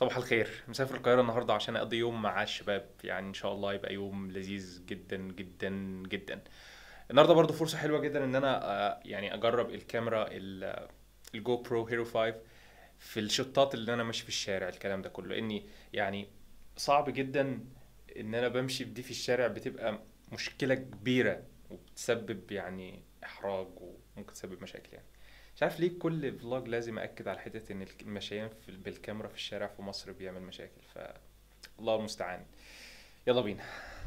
صباح الخير مسافر القاهرة النهاردة عشان أقضي يوم مع الشباب يعني إن شاء الله يبقى يوم لذيذ جدا جدا جدا النهاردة برضو فرصة حلوة جدا إن أنا آه، يعني أجرب الكاميرا ال- الجو برو هيرو 5 في الشطات اللي أنا ماشي في الشارع الكلام ده كله لأني يعني صعب جدا إن أنا بمشي بدي في الشارع بتبقى مشكلة كبيرة وبتسبب يعني إحراج وممكن تسبب مشاكل يعني مش عارف ليه كل فلوج لازم أكد على حتة إن المشيان في بالكاميرا في الشارع في مصر بيعمل مشاكل ف الله المستعان يلا بينا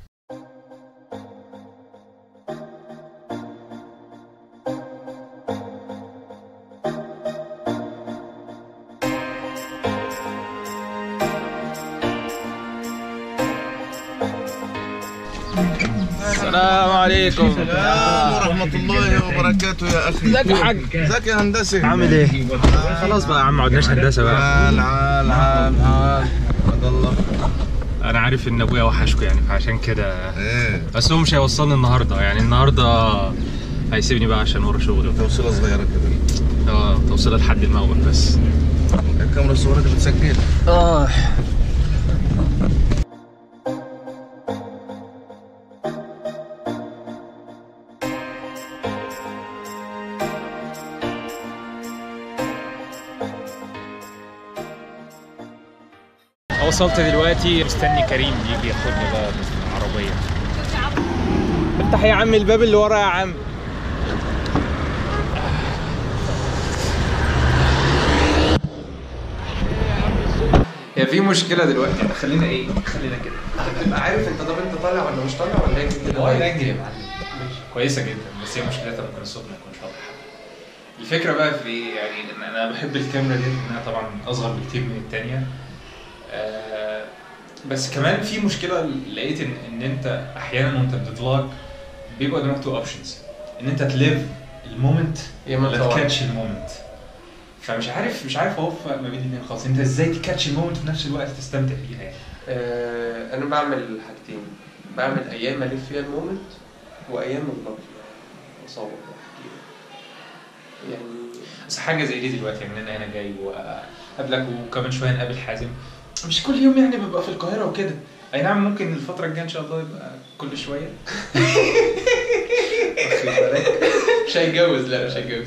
السلام عليكم السلام ورحمة الله وبركاته يا أخي ازيك يا حاج ازيك يا هندسة عامل ايه؟ خلاص بقى يا عم ما عدناش هندسه بقى عال عال عال عال عبد الله انا عارف ان ابويا وحشكوا يعني فعشان كده ايه بس هو مش هيوصلني النهارده يعني النهارده هيسيبني بقى عشان ورا شغله توصيلة صغيرة كده اه توصيلها لحد المول بس الكاميرا الصغيرة دي بتسجل اه وصلت دلوقتي مستني كريم يجي ياخدني بقى من العربية افتح يا عم الباب اللي ورا يا عم هي في مشكلة دلوقتي يعني خلينا ايه خلينا كده هتبقى عارف انت طب انت طالع ولا مش طالع ولا هي كده هو يرجل يا معلم كويسة جدا بس هي مشكلتها ممكن الصوت ما يكونش واضح الفكرة بقى في ايه يعني ان انا بحب الكاميرا دي انها طبعا اصغر بكتير من التانية آه بس كمان في مشكلة لقيت ان, ان انت احيانا وانت بتفلوج بيبقى قدامك تو اوبشنز ان انت تليف المومنت يا ما ولا تصورش. تكاتش المومنت فمش عارف مش عارف اوفق ما بين الاثنين خالص انت ازاي تكاتش المومنت في نفس الوقت تستمتع بيها يعني آه انا بعمل حاجتين بعمل ايام الف فيها المومنت وايام الفلوج اصور واحكي يعني بس حاجه زي دي دلوقتي يعني انا هنا جاي وقابلك وكمان شويه نقابل حازم مش كل يوم يعني ببقى في القاهره وكده اي نعم ممكن الفتره الجايه ان شاء الله يبقى كل شويه واخد بالك؟ مش هيتجوز لا مش هيتجوز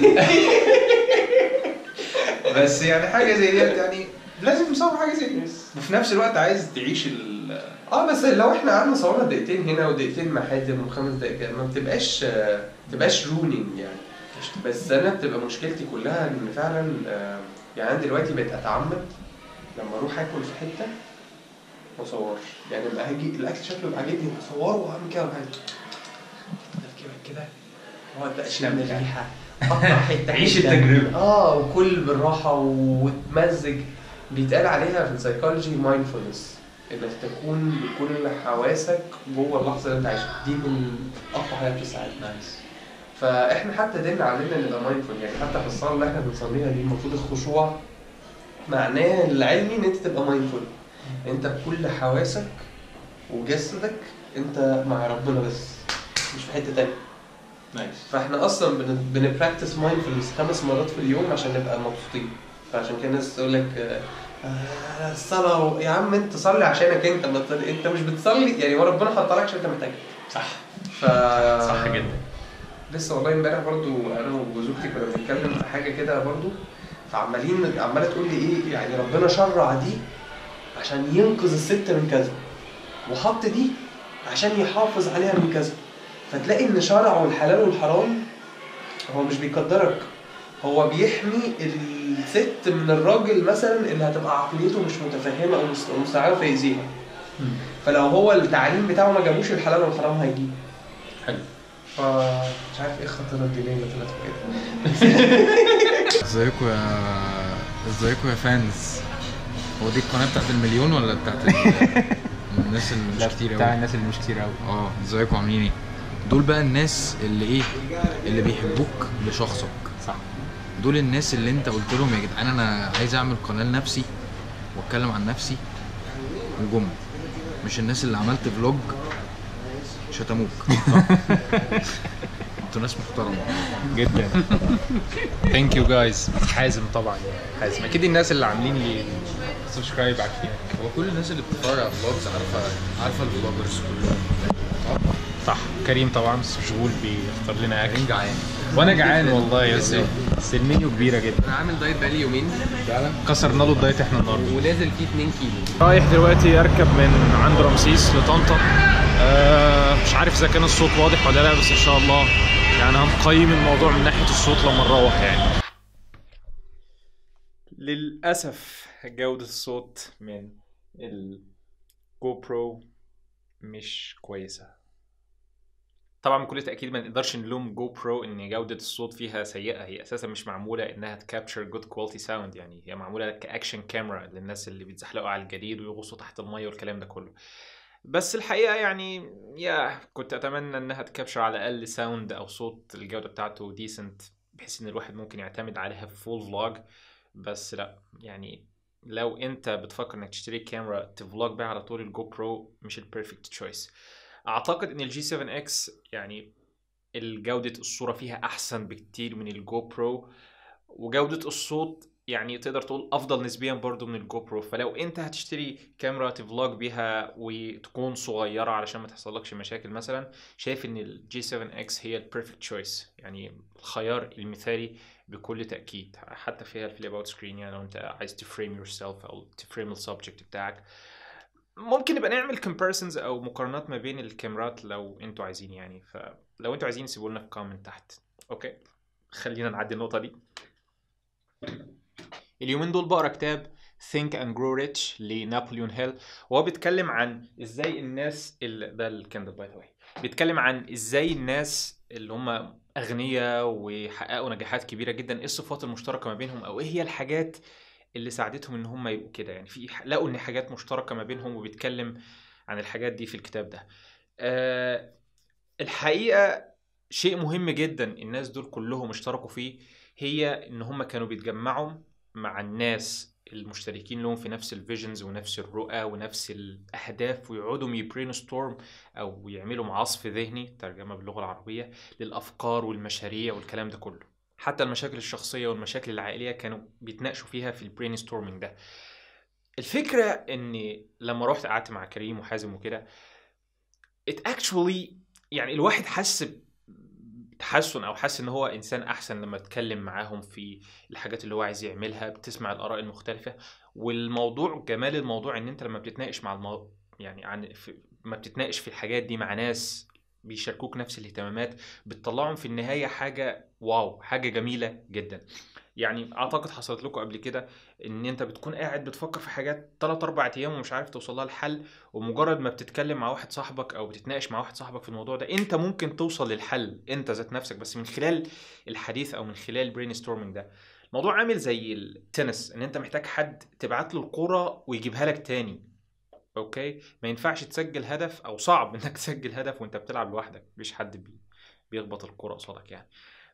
بس يعني حاجه زي ديت يعني لازم نصور حاجه زي دي وفي نفس الوقت عايز تعيش ال اه بس لو احنا قعدنا صورنا دقيقتين هنا ودقيقتين مع حاتم وخمس دقايق كده ما بتبقاش آه، ما بتبقاش رونينج يعني بس انا بتبقى مشكلتي كلها ان فعلا آه، يعني انا دلوقتي بقيت اتعمد لما اروح اكل في حته ما اصورش يعني لما هاجي الاكل شكله يبقى عاجبني اصوره واعمل كده وحاجه تفكيرك كده اقعد بقى اشم استمتع. الريحه قطع حته عيش حتة. التجربة. اه وكل بالراحه وتمزج بيتقال عليها في السايكولوجي مايندفولنس انك تكون بكل حواسك جوه اللحظه اللي انت عايشها دي من اقوى حاجات بتساعدنا نايس فاحنا حتى ديننا علمنا نبقى مايندفول يعني حتى في الصلاه اللي احنا بنصليها دي المفروض الخشوع معناه العلمي ان انت تبقى مايندفول انت بكل حواسك وجسدك انت مع ربنا بس مش في حته تانية نايس فاحنا اصلا بن بنبراكتس مايندفولنس خمس مرات في اليوم عشان نبقى مبسوطين فعشان كده الناس تقول لك آه، آه، الصلاه و- يا عم انت صلي عشانك انت ما ت- انت مش بتصلي يعني هو ربنا حطها لك عشان انت محتاج صح ف صح جدا لسه والله امبارح برضو انا وزوجتي كنا بنتكلم في حاجه كده برضو فعمالين عماله تقول لي ايه يعني ربنا شرع دي عشان ينقذ الست من كذا وحط دي عشان يحافظ عليها من كذا فتلاقي ان شرعه الحلال والحرام هو مش بيقدرك هو بيحمي الست من الراجل مثلا اللي هتبقى عقليته مش متفهمه او مست- مستوعبه فيأذيها فلو هو التعليم بتاعه ما جابوش الحلال والحرام هيجيب حلو فمش عارف ايه الخطيره دي ليه ما طلعت كده ازيكم يا ازيكم يا فانز هو دي القناه بتاعت المليون ولا بتاعت ال- الناس اللي مش كتير بتاع قوي الناس اللي مش كتير قوي اه ازيكم عاملين ايه دول بقى الناس اللي ايه اللي بيحبوك لشخصك صح دول الناس اللي انت قلت لهم يا جدعان انا عايز اعمل قناه لنفسي واتكلم عن نفسي وجم مش الناس اللي عملت فلوج شتموك انتوا ناس محترمه جدا ثانك يو جايز حازم طبعا حازم اكيد الناس اللي عاملين لي سبسكرايب عارفين هو كل الناس اللي بتتفرج على الفلوجز عارفه عارفه الفلوجرز كلهم صح كريم طبعا بس مشغول بيختار لنا اكل كريم جعان وانا جعان والله يا ازاي؟ بس المنيو كبيره جدا انا عامل دايت بقالي يومين فعلا كسرنا له الدايت احنا النهارده ونازل فيه 2 كيلو رايح دلوقتي اركب من عند رمسيس لطنطا آه مش عارف اذا كان الصوت واضح ولا لا بس ان شاء الله يعني هنقيم الموضوع من ناحيه الصوت لما نروح يعني للاسف جوده الصوت من الجو برو مش كويسه طبعا بكل تاكيد ما نقدرش نلوم جو برو ان جوده الصوت فيها سيئه هي اساسا مش معموله انها تكابتشر جود كواليتي ساوند يعني هي معموله كاكشن كاميرا للناس اللي بيتزحلقوا على الجليد ويغوصوا تحت الميه والكلام ده كله بس الحقيقه يعني يا كنت اتمنى انها تكابشر على الاقل ساوند او صوت الجوده بتاعته ديسنت بحيث ان الواحد ممكن يعتمد عليها في فول فلوج بس لا يعني لو انت بتفكر انك تشتري كاميرا تفلوج بيها على طول الجو برو مش البيرفكت تشويس اعتقد ان الجي 7 اكس يعني الجودة الصورة فيها احسن بكتير من الجو برو وجودة الصوت يعني تقدر تقول افضل نسبيا برضو من الجو برو فلو انت هتشتري كاميرا تفلوج بيها وتكون صغيرة علشان ما تحصلكش مشاكل مثلا شايف ان الجي 7 اكس هي البيرفكت تشويس يعني الخيار المثالي بكل تأكيد حتى فيها الفليب اوت سكرين يعني لو انت عايز تفريم يور سيلف او تفريم السبجكت بتاعك ممكن نبقى نعمل comparisons او مقارنات ما بين الكاميرات لو انتوا عايزين يعني فلو انتوا عايزين سيبوا لنا في كومنت تحت اوكي خلينا نعدي النقطة دي اليومين دول بقرا كتاب Think and Grow Rich لنابليون هيل وهو بيتكلم عن ازاي الناس اللي ده الكندل باي ذا بيتكلم عن ازاي الناس اللي هم اغنياء وحققوا نجاحات كبيره جدا ايه الصفات المشتركه ما بينهم او ايه هي الحاجات اللي ساعدتهم ان هم يبقوا كده يعني في لقوا ان حاجات مشتركه ما بينهم وبيتكلم عن الحاجات دي في الكتاب ده أه الحقيقه شيء مهم جدا الناس دول كلهم اشتركوا فيه هي ان هم كانوا بيتجمعوا مع الناس المشتركين لهم في نفس الفيجنز ونفس الرؤى ونفس الاهداف ويقعدوا يبرين ستورم او يعملوا معصف ذهني ترجمه باللغه العربيه للافكار والمشاريع والكلام ده كله حتى المشاكل الشخصيه والمشاكل العائليه كانوا بيتناقشوا فيها في البرين ستورمينج ده الفكره ان لما رحت قعدت مع كريم وحازم وكده it actually يعني الواحد حس تحسن او حس ان هو انسان احسن لما اتكلم معاهم في الحاجات اللي هو عايز يعملها بتسمع الاراء المختلفه والموضوع جمال الموضوع ان انت لما بتتناقش مع المو... يعني عن في... ما بتتناقش في الحاجات دي مع ناس بيشاركوك نفس الاهتمامات بتطلعهم في النهايه حاجه واو حاجه جميله جدا يعني اعتقد حصلت لكم قبل كده ان انت بتكون قاعد بتفكر في حاجات 3 4 ايام ومش عارف توصل لها الحل ومجرد ما بتتكلم مع واحد صاحبك او بتتناقش مع واحد صاحبك في الموضوع ده انت ممكن توصل للحل انت ذات نفسك بس من خلال الحديث او من خلال البرين ستورمنج ده الموضوع عامل زي التنس ان انت محتاج حد تبعت له الكوره ويجيبها لك تاني اوكي ما ينفعش تسجل هدف او صعب انك تسجل هدف وانت بتلعب لوحدك مفيش حد بي بيخبط الكوره قصادك يعني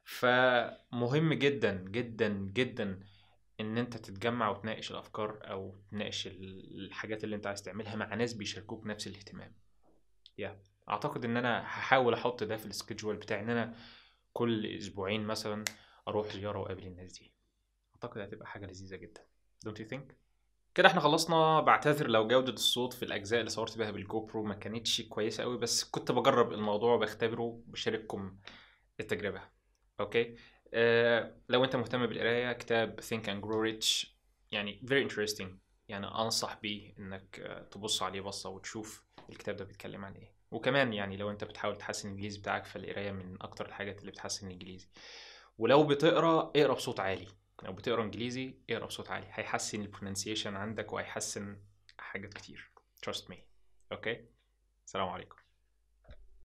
فمهم جدا جدا جدا ان انت تتجمع وتناقش الافكار او تناقش الحاجات اللي انت عايز تعملها مع ناس بيشاركوك نفس الاهتمام يا اعتقد ان انا هحاول احط ده في السكيدجول بتاعي ان انا كل اسبوعين مثلا اروح زياره واقابل الناس دي اعتقد هتبقى حاجه لذيذه جدا don't you think كده احنا خلصنا بعتذر لو جودة الصوت في الأجزاء اللي صورت بيها بالجو برو ما كانتش كويسة قوي بس كنت بجرب الموضوع وبختبره بشارككم التجربة اوكي آه لو انت مهتم بالقرايه كتاب Think and Grow Rich يعني very interesting يعني انصح بيه انك تبص عليه بصه وتشوف الكتاب ده بيتكلم عن ايه وكمان يعني لو انت بتحاول تحسن الانجليزي بتاعك فالقرايه من اكتر الحاجات اللي بتحسن الانجليزي ولو بتقرا اقرا بصوت عالي لو بتقرا انجليزي اقرا بصوت عالي هيحسن البرونسيشن عندك وهيحسن حاجات كتير trust me اوكي السلام عليكم